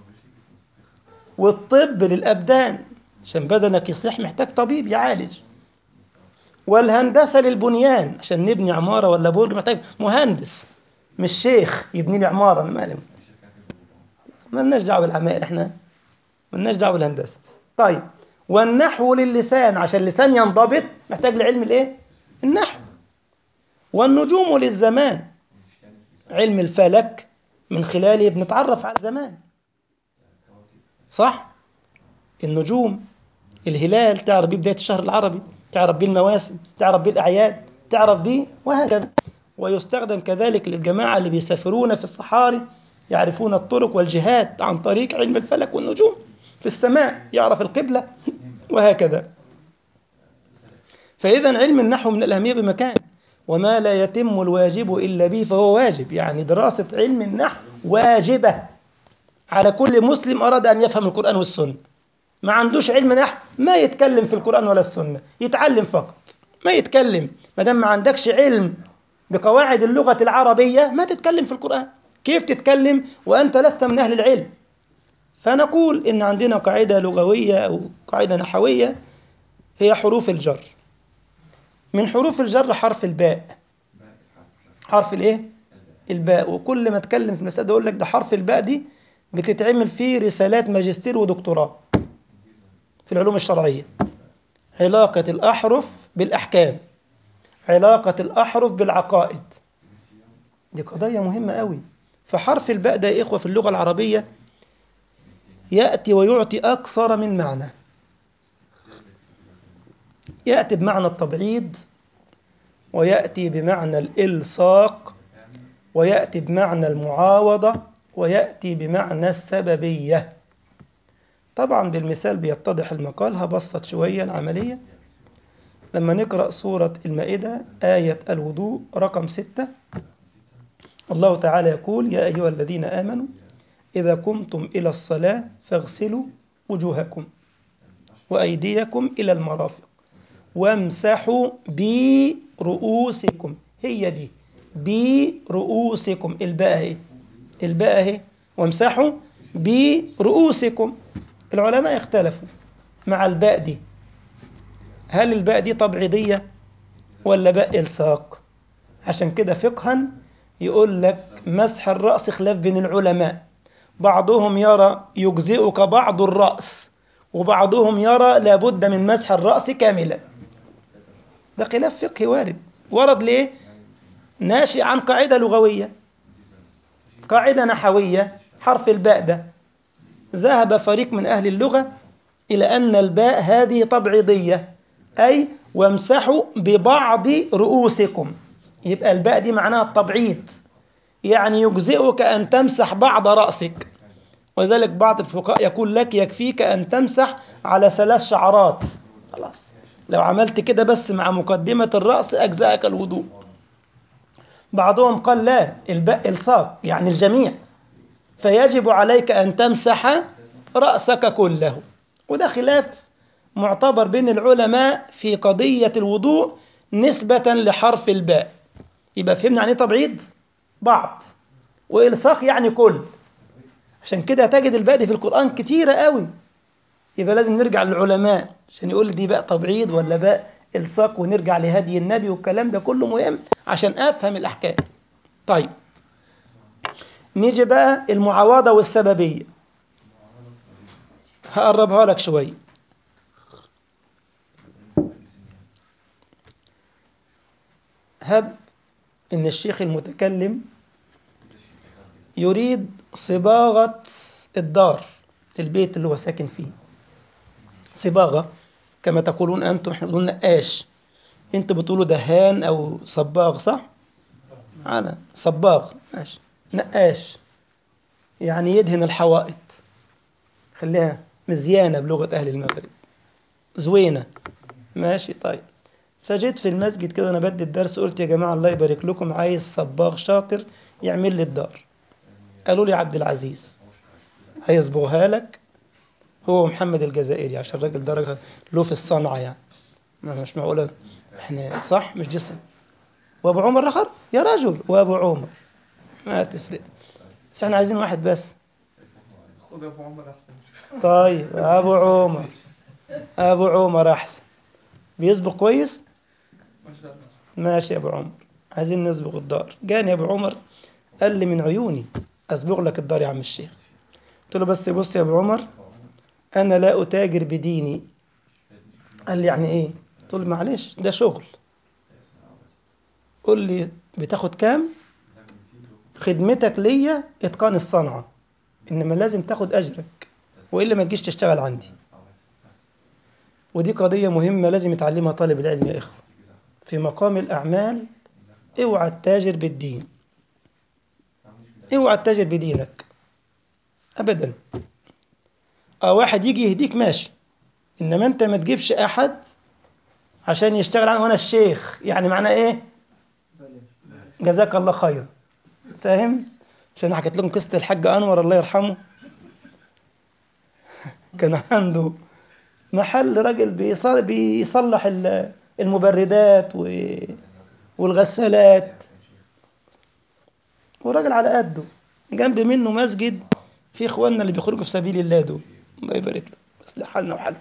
والطب للأبدان عشان بدنك يصح محتاج طبيب يعالج والهندسة للبنيان عشان نبني عمارة ولا برج محتاج مهندس مش شيخ يبني لي عمارة مالهم مالناش دعوة بالعمائر احنا مالناش دعوة بالهندسة طيب والنحو للسان عشان اللسان ينضبط محتاج لعلم الايه النحو والنجوم للزمان علم الفلك من خلاله بنتعرف على الزمان صح النجوم الهلال تعرف بيه بداية الشهر العربي تعرف بيه المواسم تعرف بيه الأعياد تعرف بيه وهكذا ويستخدم كذلك للجماعة اللي بيسافرون في الصحاري يعرفون الطرق والجهات عن طريق علم الفلك والنجوم في السماء يعرف القبلة وهكذا فإذا علم النحو من الأهمية بمكان وما لا يتم الواجب إلا به فهو واجب يعني دراسة علم النحو واجبة على كل مسلم أراد أن يفهم القرآن والسنة ما عندوش علم نحو ما يتكلم في القرآن ولا السنة يتعلم فقط ما يتكلم ما دام ما عندكش علم بقواعد اللغة العربية ما تتكلم في القرآن كيف تتكلم وأنت لست من أهل العلم فنقول إن عندنا قاعدة لغوية أو قاعدة نحوية هي حروف الجر من حروف الجر حرف الباء حرف الايه الباء وكل ما اتكلم في المسألة اقول لك ده حرف الباء دي بتتعمل فيه رسالات ماجستير ودكتوراه في العلوم الشرعية علاقة الأحرف بالأحكام علاقة الأحرف بالعقائد دي قضية مهمة قوي فحرف الباء ده يا إخوة في اللغة العربية يأتي ويعطي أكثر من معنى يأتي بمعنى التبعيض ويأتي بمعنى الإلصاق ويأتي بمعنى المعاوضة ويأتي بمعنى السببية طبعا بالمثال بيتضح المقال هبسط شوية العملية لما نقرأ سورة المائدة آية الوضوء رقم ستة الله تعالى يقول يا أيها الذين آمنوا إذا قمتم إلى الصلاة فاغسلوا وجوهكم وأيديكم إلى المرافق وامسحوا برؤوسكم هي دي برؤوسكم الباء اهي الباء اهي وامسحوا برؤوسكم العلماء اختلفوا مع الباء دي هل الباء دي تبعيضية ولا باء إلصاق عشان كده فقها يقول لك مسح الرأس خلاف بين العلماء بعضهم يرى يجزئك بعض الرأس وبعضهم يرى لابد من مسح الرأس كاملا ده خلاف فقهي وارد ورد ليه ناشئ عن قاعدة لغوية قاعدة نحوية حرف الباء ده ذهب فريق من أهل اللغة إلى أن الباء هذه تبعيضية أي وامسحوا ببعض رؤوسكم يبقى الباء دي معناها التبعيض يعني يجزئك أن تمسح بعض رأسك ولذلك بعض الفقهاء يقول لك يكفيك أن تمسح على ثلاث شعرات خلاص لو عملت كده بس مع مقدمة الرأس أجزأك الوضوء بعضهم قال لا الباء الصاق يعني الجميع فيجب عليك أن تمسح رأسك كله وده خلاف معتبر بين العلماء في قضية الوضوء نسبة لحرف الباء يبقى فهمنا عن ايه تبعيض بعض والصاق يعني كل عشان كده تجد الباء دي في القرآن كتيرة قوي يبقى لازم نرجع للعلماء عشان يقول لي دي باء تبعيض ولا باء الصاق ونرجع لهدي النبي والكلام ده كله مهم عشان افهم الاحكام طيب نيجي بقى المعاوضة والسببية هقربها لك شوية هب إن الشيخ المتكلم يريد صباغة الدار البيت اللي هو ساكن فيه صباغة كما تقولون أنتم احنا بنقول نقاش انتوا بتقولوا دهان أو صباغ صح؟ أنا صباغ ماشي نقاش يعني يدهن الحوائط خليها مزيانة بلغة أهل المغرب زوينة ماشي طيب فجيت في المسجد كده أنا بدي الدرس قلت يا جماعة الله يبارك لكم عايز صباغ شاطر يعمل لي الدار قالوا لي عبد العزيز هيصبغها لك هو محمد الجزائري عشان الراجل درجة له في الصنعة يعني ما مش معقولة احنا صح مش جسم وابو عمر اخر يا رجل وابو عمر ما تفرق بس احنا عايزين واحد بس خد ابو عمر احسن طيب ابو عمر ابو عمر احسن بيصبغ كويس ما شاء الله ماشي يا ابو عمر عايزين نصبغ الدار جاني ابو عمر قال لي من عيوني اصبغ لك الدار يا عم الشيخ قلت له بس بص يا ابو عمر انا لا اتاجر بديني قال لي يعني ايه قلت له معلش ده شغل قول لي بتاخد كام خدمتك ليا اتقان الصنعه انما لازم تاخد اجرك والا ما تجيش تشتغل عندي ودي قضيه مهمه لازم يتعلمها طالب العلم يا اخوه في مقام الاعمال اوعى تتاجر بالدين اوعى تتاجر بدينك ابدا اه واحد يجي يهديك ماشي انما انت ما تجيبش احد عشان يشتغل عنه وانا الشيخ يعني معناه ايه جزاك الله خير فاهم عشان حكيت لكم قصه الحاج انور الله يرحمه كان عنده محل راجل بيصل- بيصلح ال- المبردات و- والغسالات وراجل على قده جنب منه مسجد في اخواننا اللي بيخرجوا في سبيل الله دول الله يبارك له يصلح حالنا وحاله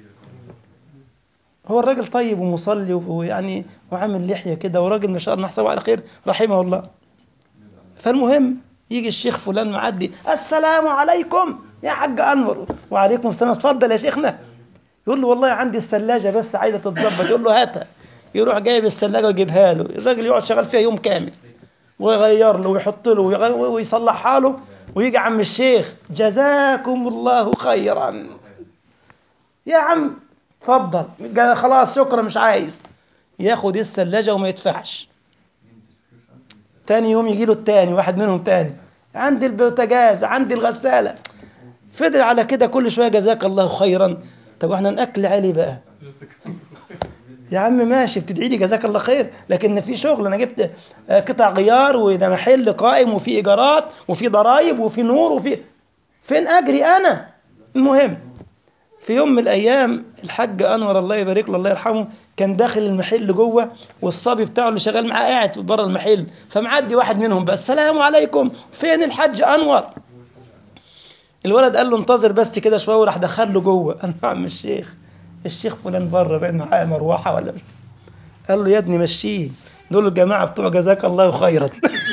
هو الراجل طيب ومصلي ويعني وعامل لحيه كده وراجل ما شاء الله نحسبه على خير رحمه الله فالمهم يجي الشيخ فلان معدي السلام عليكم يا حاج انور وعليكم السلام اتفضل يا شيخنا يقول له والله عندي الثلاجه بس عايزه تتظبط يقول له هاتها يروح جايب الثلاجه ويجيبها له الراجل يقعد شغال فيها يوم كامل ويغير له ويحط له ويغ- ويصلحها له ويجي عم الشيخ جزاكم الله خيرا يا عم اتفضل قال خلاص شكرا مش عايز ياخد الثلاجه وما يدفعش تاني يوم يجي له التاني واحد منهم تاني عندي البوتاجاز عندي الغساله فضل على كده كل شويه جزاك الله خيرا طب احنا ناكل عليه بقى يا عم ماشي بتدعي لي جزاك الله خير لكن في شغل انا جبت آه، قطع غيار وده محل قائم وفي ايجارات وفي ضرائب وفي نور وفي فين اجري انا المهم في يوم من الايام الحاج انور الله يبارك له الله يرحمه كان داخل المحل جوه والصبي بتاعه اللي شغال معاه قاعد بره المحل فمعدي واحد منهم بقى السلام عليكم فين الحاج انور الولد قال له انتظر بس كده شويه وراح دخل له جوه قال له يا عم الشيخ الشيخ فلان بره بقى معاه مروحه ولا مش قال له يا ابني مشيه دول الجماعه بتوع جزاك الله خيرا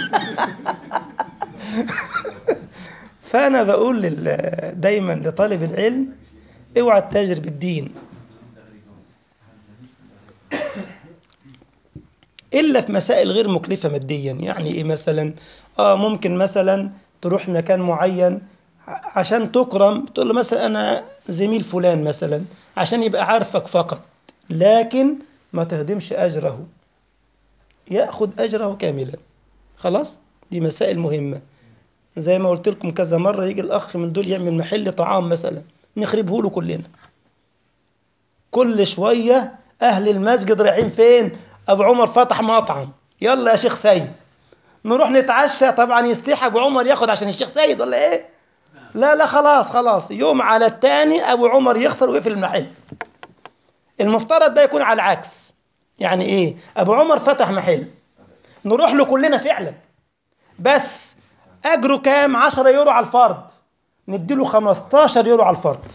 فانا بقول لل- دايما لطالب العلم اوعى تتاجر بالدين الا في مسائل غير مكلفه ماديا يعني ايه مثلا اه ممكن مثلا تروح مكان معين ع- عشان تكرم تقول له مثلا انا زميل فلان مثلا عشان يبقى عارفك فقط لكن ما تهدمش اجره ياخذ اجره كاملا خلاص دي مسائل مهمه زي ما قلت لكم كذا مره يجي الاخ من دول يعمل محل طعام مثلا نخربه له كلنا كل شويه اهل المسجد رايحين فين ابو عمر فتح مطعم يلا يا شيخ سيد نروح نتعشى طبعا يستيح ابو عمر ياخد عشان الشيخ سيد ولا ايه لا لا خلاص خلاص يوم على التاني ابو عمر يخسر ويقفل المحل المفترض بقى يكون على العكس يعني ايه ابو عمر فتح محل نروح له كلنا فعلا بس اجره كام 10 يورو على الفرد نديله 15 يورو على الفرد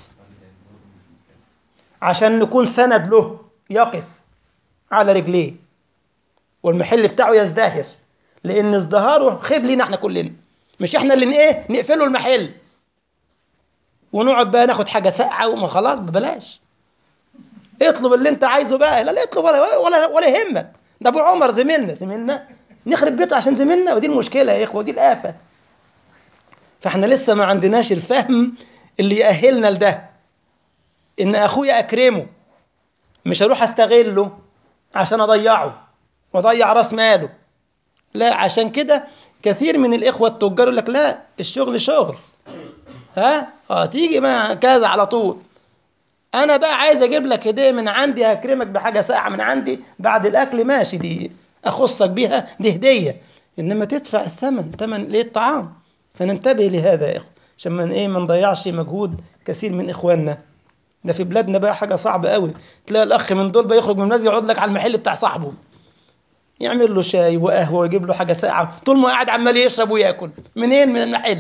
عشان نكون سند له يقف على رجليه والمحل بتاعه يزدهر لان ازدهاره خير لينا احنا كلنا مش احنا اللي ايه نقفله المحل ونقعد بقى ناخد حاجه ساقعه وما خلاص ببلاش اطلب اللي انت عايزه بقى لا لا اطلب ولا ولا ولا يهمك ده ابو عمر زميلنا زميلنا نخرب بيته عشان زميلنا ودي المشكله يا اخوه ودي الافه فاحنا لسه ما عندناش الفهم اللي يأهلنا لده ان اخويا اكرمه مش هروح استغله عشان اضيعه واضيع راس ماله لا عشان كده كثير من الاخوه التجار يقول لك لا الشغل شغل ها اه تيجي ما كذا على طول انا بقى عايز اجيب لك هديه من عندي هكرمك بحاجه ساعه من عندي بعد الاكل ماشي دي اخصك بيها دي هديه انما تدفع الثمن ثمن ليه الطعام فننتبه لهذا يا اخو عشان ما ايه ما نضيعش مجهود كثير من اخواننا ده في بلادنا بقى حاجه صعبه قوي تلاقي الاخ من دول بقى يخرج من المسجد يقعد لك على المحل بتاع صاحبه يعمل له شاي وقهوه ويجيب له حاجه ساقعه طول ما قاعد عمال يشرب وياكل منين من المحل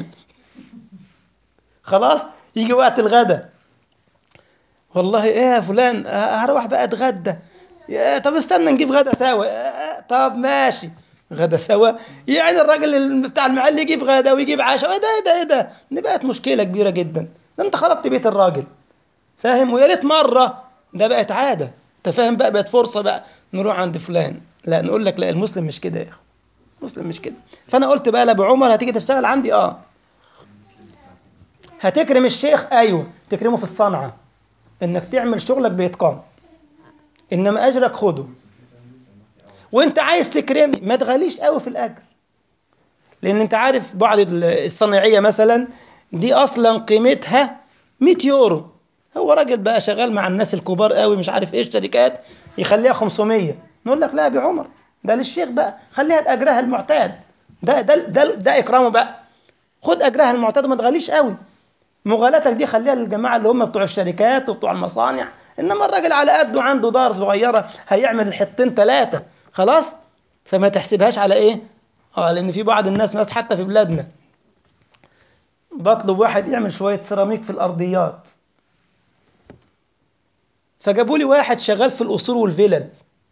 خلاص يجي وقت الغداء والله ايه يا فلان آه، هروح بقى اتغدى يا- طب استنى نجيب غدا سوا آه، طب ماشي غدا سوا يعني الراجل ال- بتاع المحل يجيب غدا ويجيب عشاء ايه ده ايه ده ايه ده دي بقت مشكله كبيره جدا ده انت خربت بيت الراجل فاهم ويا ريت مره ده بقت عاده انت فاهم بقى بقت فرصه بقى نروح عند فلان لا نقول لك لا المسلم مش كده يا اخو المسلم مش كده فانا قلت بقى لابو عمر هتيجي تشتغل عندي اه هتكرم الشيخ ايوه تكرمه في الصنعه انك تعمل شغلك باتقان انما اجرك خده وانت عايز تكرمني ما تغاليش قوي في الاجر لان انت عارف بعض ال- الصنايعيه مثلا دي اصلا قيمتها 100 يورو هو راجل بقى شغال مع الناس الكبار قوي مش عارف ايه الشركات يخليها 500 نقول لك لا يا ابي عمر ده للشيخ بقى خليها باجرها المعتاد ده ده ده, ده اكرامه بقى خد اجرها المعتاد وما تغاليش قوي مغالاتك دي خليها للجماعه اللي هم بتوع الشركات وبتوع المصانع انما الراجل على قده عنده دار صغيره هيعمل الحطين ثلاثه خلاص فما تحسبهاش على ايه اه لان في بعض الناس مثلا حتى في بلادنا بطلب واحد يعمل شويه سيراميك في الارضيات فجابوا لي واحد شغال في القصور والفلل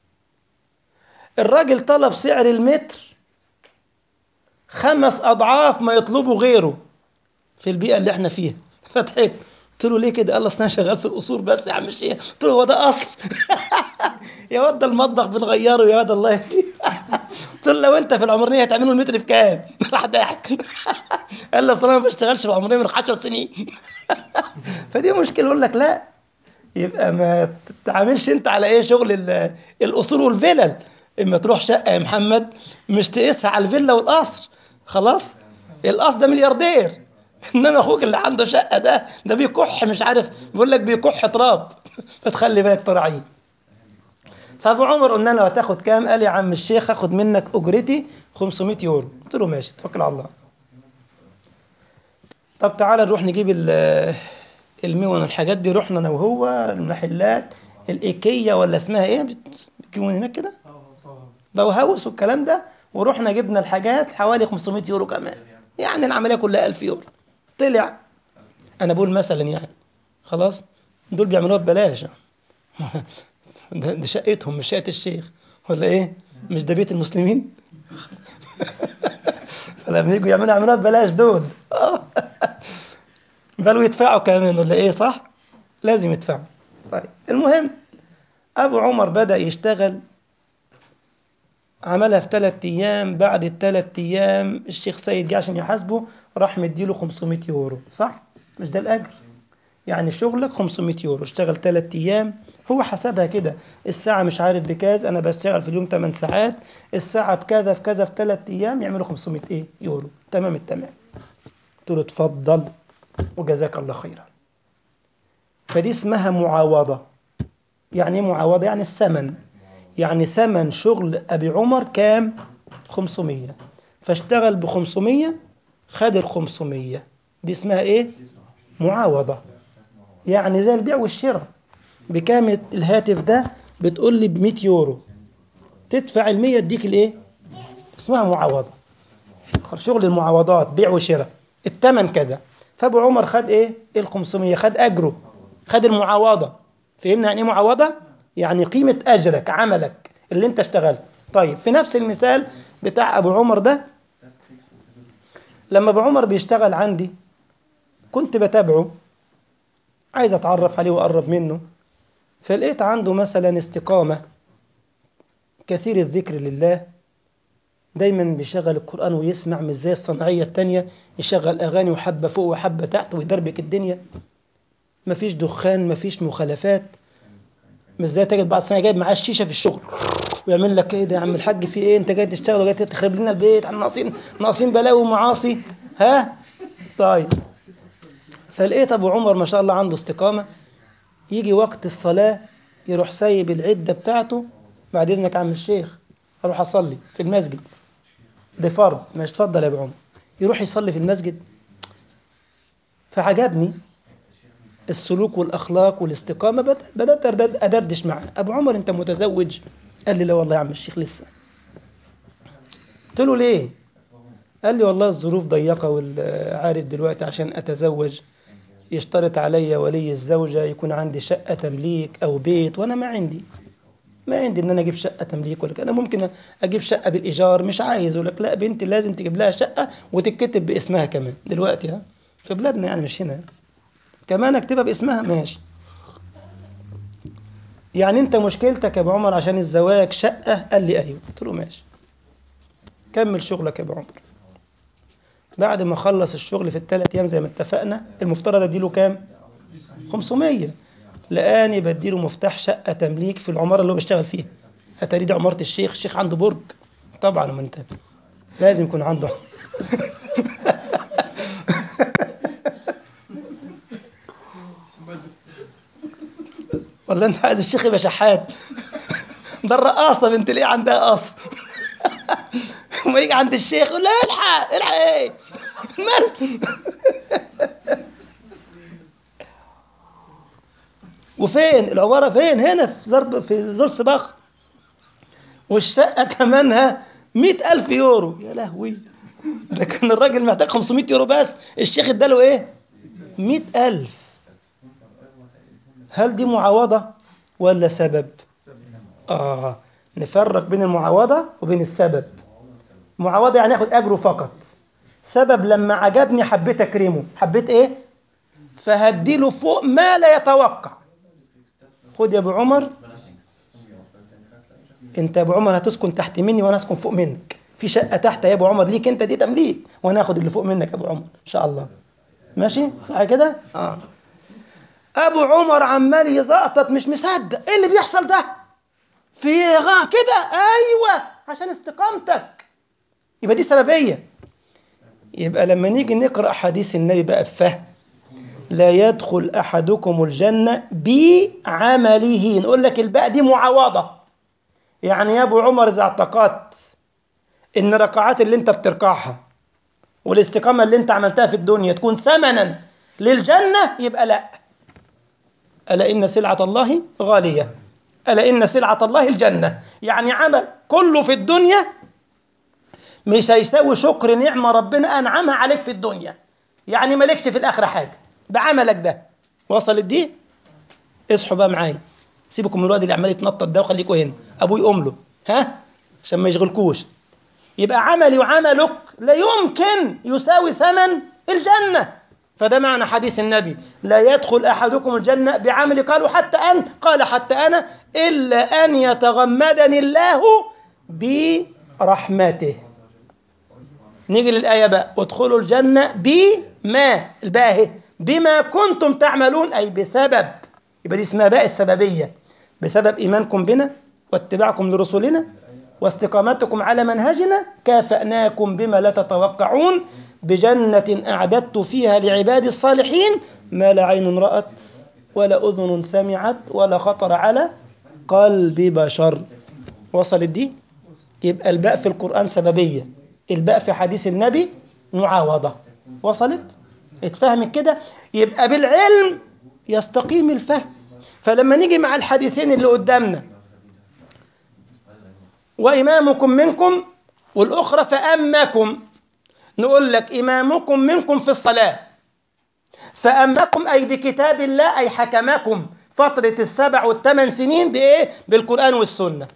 الراجل طلب سعر المتر خمس اضعاف ما يطلبه غيره في البيئه اللي احنا فيها فضحك قلت له ليه كده قال لي اصل انا شغال في القصور بس يا عم الشيخ قلت له هو ده اصل يا واد ده المطبخ بنغيره يا واد الله يهديك قلت له لو انت في العمريه هتعمله المتر بكام راح ضحك قال لي اصل انا ما بشتغلش في العمريه من 10 سنين فدي مشكله يقول لك لا يبقى ما تتعاملش انت على ايه شغل ال- القصور والفلل اما تروح شقه يا محمد مش تقيسها على الفيلا والقصر خلاص القصر ده ملياردير انما اخوك اللي عنده شقه ده ده بيكح مش عارف بيقول لك بيكح تراب فتخلي بالك تراعيه فابو عمر قلنا له هتاخد كام قال يا عم الشيخ هاخد منك اجرتي 500 يورو قلت له ماشي توكل على الله طب تعالى نروح نجيب ال- المون والحاجات دي رحنا انا وهو المحلات الايكيا ولا اسمها ايه بت- بتجيبون هناك كده بوهوس والكلام ده ورحنا جبنا الحاجات حوالي 500 يورو كمان يعني العمليه كلها 1000 يورو طلع انا بقول مثلا يعني خلاص دول بيعملوها ببلاش ده ده شقتهم مش شقه الشيخ ولا ايه مش ده بيت المسلمين فلما يجوا يعملوا يعملوها ببلاش دول بل ويدفعوا كمان ولا ايه صح لازم يدفعوا طيب المهم ابو عمر بدا يشتغل عملها في ثلاث ايام بعد الثلاث ايام الشيخ سيد جه عشان يحاسبه راح مديله 500 يورو صح مش ده الاجر يعني شغلك 500 يورو اشتغل ثلاث ايام هو حسبها كده الساعة مش عارف بكذا أنا بشتغل في اليوم 8 ساعات الساعة بكذا في كذا في ثلاث أيام يعملوا 500 إيه يورو تمام التمام قلت له اتفضل وجزاك الله خيرا فدي اسمها معاوضة يعني ايه معاوضة يعني الثمن يعني ثمن شغل أبي عمر كام 500 فاشتغل ب 500 خد ال 500 دي اسمها ايه معاوضة يعني زي البيع والشراء بكام الهاتف ده بتقول لي ب 100 يورو تدفع ال 100 اديك الايه اسمها معاوضة شغل المعاوضات بيع وشراء الثمن كذا فابو عمر خد ايه ال 500 خد اجره خد المعاوضة فهمنا يعني ايه معاوضة يعني قيمة اجرك عملك اللي انت اشتغلت طيب في نفس المثال بتاع ابو عمر ده لما ابو عمر بيشتغل عندي كنت بتابعه عايز اتعرف عليه واقرب منه فلقيت عنده مثلا استقامة كثير الذكر لله دايما بيشغل القرآن ويسمع مش زي الصناعية التانية يشغل أغاني وحبة فوق وحبة تحت ويدربك الدنيا مفيش دخان مفيش مخالفات مش زي تجد بعض الصناعية جايب معاه الشيشة في الشغل ويعمل لك ايه ده يا عم الحاج في ايه انت جاي تشتغل وجاي تخرب لنا البيت احنا ناقصين ناقصين بلاوي ومعاصي ها طيب فلقيت ابو عمر ما شاء الله عنده استقامة يجي وقت الصلاة يروح سايب العدة بتاعته بعد اذنك يا عم الشيخ اروح اصلي في المسجد ده فرض مش اتفضل يا ابو عمر يروح يصلي في المسجد فعجبني السلوك والاخلاق والاستقامه بد- بدات أردد- ادردش معاه ابو عمر انت متزوج قال لي لا والله يا عم الشيخ لسه قلت له ليه قال لي والله الظروف ضيقه والعارف دلوقتي عشان اتزوج يشترط علي ولي الزوجه يكون عندي شقه تمليك او بيت وانا ما عندي ما عندي ان انا اجيب شقه تمليك ولا كده. انا ممكن اجيب شقه بالايجار مش عايز يقول لك لا بنتي لازم تجيب لها شقه وتتكتب باسمها كمان دلوقتي ها في بلادنا يعني مش هنا كمان اكتبها باسمها ماشي يعني انت مشكلتك يا ابو عمر عشان الزواج شقه قال لي ايوه قلت له ماشي كمل شغلك يا ابو عمر بعد ما خلص الشغل في الثلاث ايام زي ما اتفقنا المفترض اديله كام 500 لقاني بديله مفتاح شقه تمليك في العماره اللي هو بيشتغل فيها اتاري دي عماره الشيخ الشيخ عنده برج طبعا ما انت لازم يكون عنده ولا انت عايز الشيخ يبقى شحات ده الرقاصه بنت الايه عندها قصر وما يجي عند الشيخ يقول لا الحق الحق ايه مال وفين العماره فين هنا في زرب في زور سباق والشقه ثمنها مئة ألف يورو يا لهوي ده كان الراجل محتاج 500 يورو بس الشيخ اداله ايه مئة ألف هل دي معاوضة ولا سبب آه نفرق بين المعاوضة وبين السبب معاوضة يعني ياخد أجره فقط سبب لما عجبني حبيت أكرمه حبيت إيه فهديله فوق ما لا يتوقع خد يا أبو عمر أنت يا أبو عمر هتسكن تحت مني وأنا أسكن فوق منك في شقة تحت يا أبو عمر ليك أنت دي تمليك وأنا آخد اللي فوق منك يا أبو عمر إن شاء الله ماشي صح كده آه ابو عمر عمال يزقطط مش مصدق ايه اللي بيحصل ده في غا كده ايوه عشان استقامتك يبقى دي سببيه يبقى لما نيجي نقرا حديث النبي بقى بفهم لا يدخل احدكم الجنه بعمله نقول لك الباء دي معاوضه يعني يا ابو عمر اذا اعتقدت ان الركعات اللي انت بتركعها والاستقامه اللي انت عملتها في الدنيا تكون ثمنا للجنه يبقى لا ألا إن سلعة الله غالية ألا إن سلعة الله الجنة يعني عمل كله في الدنيا مش هيساوي شكر نعمة ربنا أنعمها عليك في الدنيا يعني مالكش في الآخرة حاجة بعملك ده وصلت دي اصحوا بقى معايا سيبكم من الواد اللي عمال يتنطط ده وخليكوا هنا أبوه يقوم له ها عشان ما يشغلكوش يبقى عملي وعملك لا يمكن يساوي ثمن الجنة فده معنى حديث النبي لا يدخل أحدكم الجنة بعمل قالوا حتى أن قال حتى أنا إلا أن يتغمدني الله برحمته نيجي للآية بقى ادخلوا الجنة بما الباء اهي بما كنتم تعملون أي بسبب يبقى دي اسمها باء السببية بسبب إيمانكم بنا واتباعكم لرسلنا واستقامتكم على منهجنا كافأناكم بما لا تتوقعون بجنة أعددت فيها لعبادي الصالحين ما لا عين رأت ولا أذن سمعت ولا خطر على قلب بشر وصلت دي يبقى الباء في القرآن سببية الباء في حديث النبي معاوضة وصلت اتفهمت كده يبقى بالعلم يستقيم الفهم فلما نيجي مع الحديثين اللي قدامنا وإمامكم منكم والأخرى فأمكم نقول لك إمامكم منكم في الصلاة فأمكم أي بكتاب الله أي حكمكم فترة السبع والثمان سنين بإيه؟ بالقرآن والسنة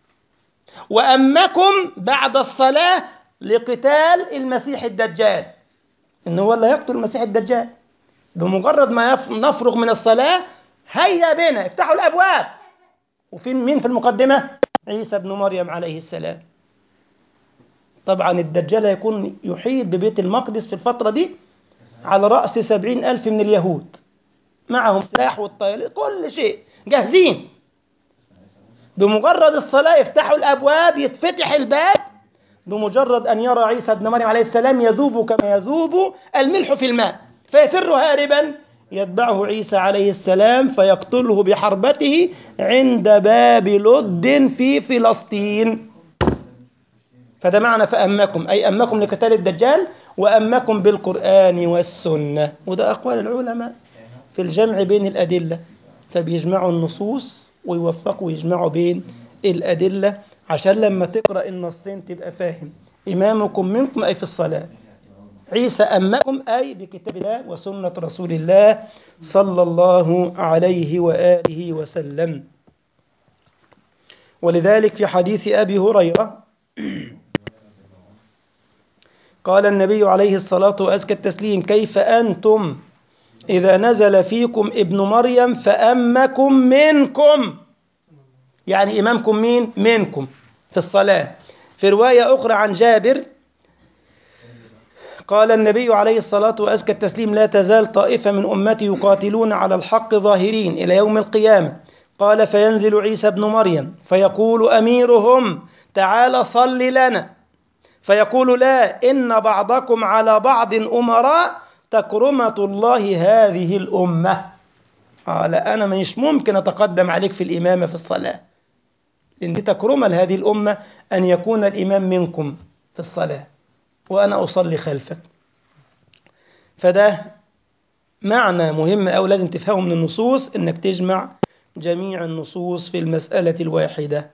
وأمكم بعد الصلاة لقتال المسيح الدجال إن هو اللي يقتل المسيح الدجال بمجرد ما يف- نفرغ من الصلاة هيا بنا افتحوا الأبواب وفي مين في المقدمة؟ عيسى بن مريم عليه السلام طبعا الدجال هيكون يحيط ببيت المقدس في الفترة دي على رأس سبعين ألف من اليهود معهم سلاح والطيار كل شيء جاهزين بمجرد الصلاة يفتحوا الأبواب يتفتح الباب بمجرد أن يرى عيسى بن مريم عليه السلام يذوب كما يذوب الملح في الماء فيفر هاربا يتبعه عيسى عليه السلام فيقتله بحربته عند باب لد في فلسطين فده معنى فأمكم أي أمكم لقتال الدجال وأمكم بالقرآن والسنة وده أقوال العلماء في الجمع بين الأدلة فبيجمعوا النصوص ويوفقوا ويجمعوا بين الأدلة عشان لما تقرأ النصين تبقى فاهم إمامكم منكم أي في الصلاة عيسى أمكم أي بكتاب الله وسنة رسول الله صلى الله عليه وآله وسلم ولذلك في حديث أبي هريرة قال النبي عليه الصلاة وأزكى التسليم كيف أنتم إذا نزل فيكم ابن مريم فأمكم منكم يعني إمامكم مين؟ منكم في الصلاة في رواية أخرى عن جابر قال النبي عليه الصلاة وأزكى التسليم لا تزال طائفة من أمتي يقاتلون على الحق ظاهرين إلى يوم القيامة قال فينزل عيسى بن مريم فيقول أميرهم تعال صل لنا فيقول لا إن بعضكم على بعض أمراء تكرمة الله هذه الأمة قال أنا مش ممكن أتقدم عليك في الإمامة في الصلاة إن دي تكرمة لهذه الأمة أن يكون الإمام منكم في الصلاة وأنا أصلي خلفك فده معنى مهم أو لازم تفهمه من النصوص إنك تجمع جميع النصوص في المسألة الواحدة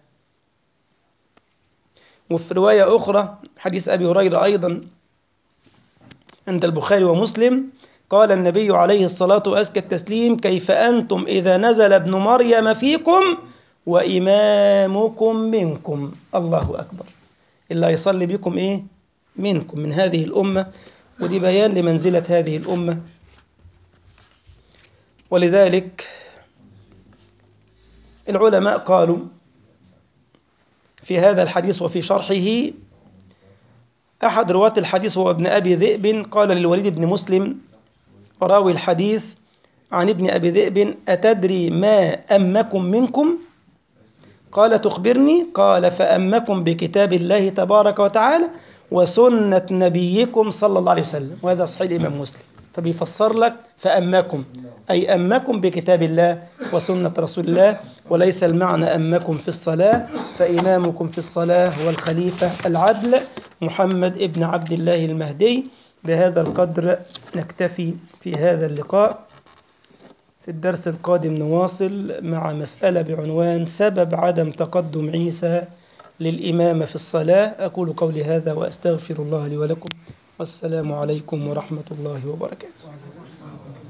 وفي رواية أخرى حديث أبي هريرة أيضا عند البخاري ومسلم قال النبي عليه الصلاة وأزكى التسليم كيف أنتم إذا نزل ابن مريم فيكم وإمامكم منكم الله أكبر إلا يصلي بكم إيه منكم من هذه الأمة ودي بيان لمنزلة هذه الأمة ولذلك العلماء قالوا في هذا الحديث وفي شرحه أحد رواة الحديث هو ابن أبي ذئب قال للوليد بن مسلم راوي الحديث عن ابن أبي ذئب أتدري ما أمكم منكم قال تخبرني قال فأمكم بكتاب الله تبارك وتعالى وسنة نبيكم صلى الله عليه وسلم وهذا في صحيح الإمام مسلم فبيفسر لك فأمكم أي أمكم بكتاب الله وسنة رسول الله وليس المعنى أمكم في الصلاة فإمامكم في الصلاة هو الخليفة العدل محمد ابن عبد الله المهدي بهذا القدر نكتفي في هذا اللقاء في الدرس القادم نواصل مع مسألة بعنوان سبب عدم تقدم عيسى للإمامة في الصلاة أقول قولي هذا وأستغفر الله لي ولكم والسلام عليكم ورحمة الله وبركاته